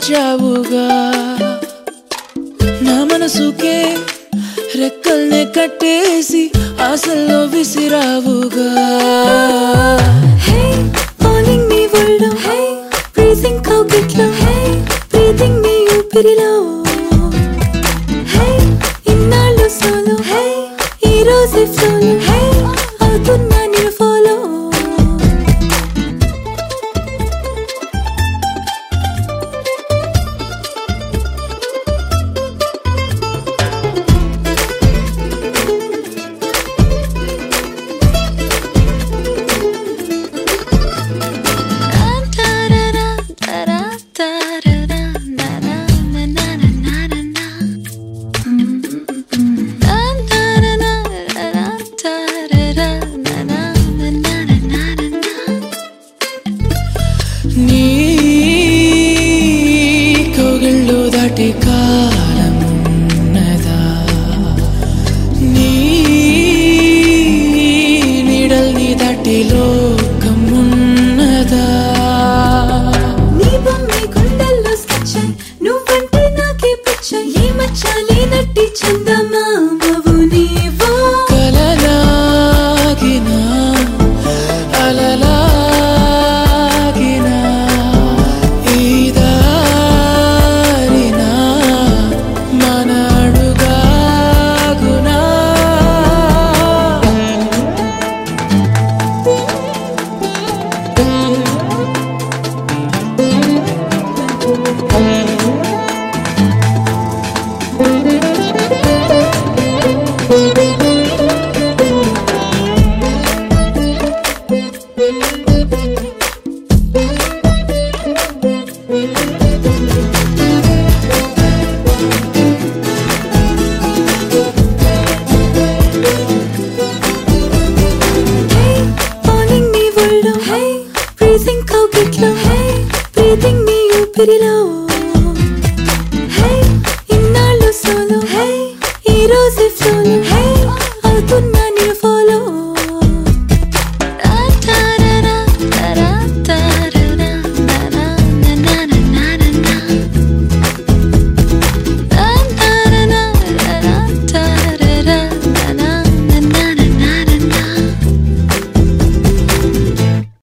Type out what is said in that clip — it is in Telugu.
మార్చావుగా నా మనసుకే రెక్కల్నే కట్టేసి ఆశల్లో విసిరావుగా Hey, falling నీ ఒళ్ళో Hey, breathing కౌగిట్లో Hey, breathing నీ ఊపిరిలో Hey, ఇన్నాళ్ళు solo Hey, ఈ రోజే solo Hey, అవుతున్నా నేను follow నీ కోగిళ్ళు దాటి కాలం ఉన్నదా నీ నీడల్ని దాటి లోకం ఉన్నదా నీ బొమ్మే గుండెల్లో sketch అయ్, నువ్వంటే నాకే పిచ్చ ఏ మచ్చ లేనట్టి చందమామవు నీవో కలలాగిన అలలాగిన ఈ దారిన మన అడుగాగునా Hey, falling నీ ఒళ్ళో Hey, breathing కౌగిట్లో Hey, breathing నీ ఊపిరిలో Hey, ఇన్నాళ్ళు solo Hey, ఈ రోజే solo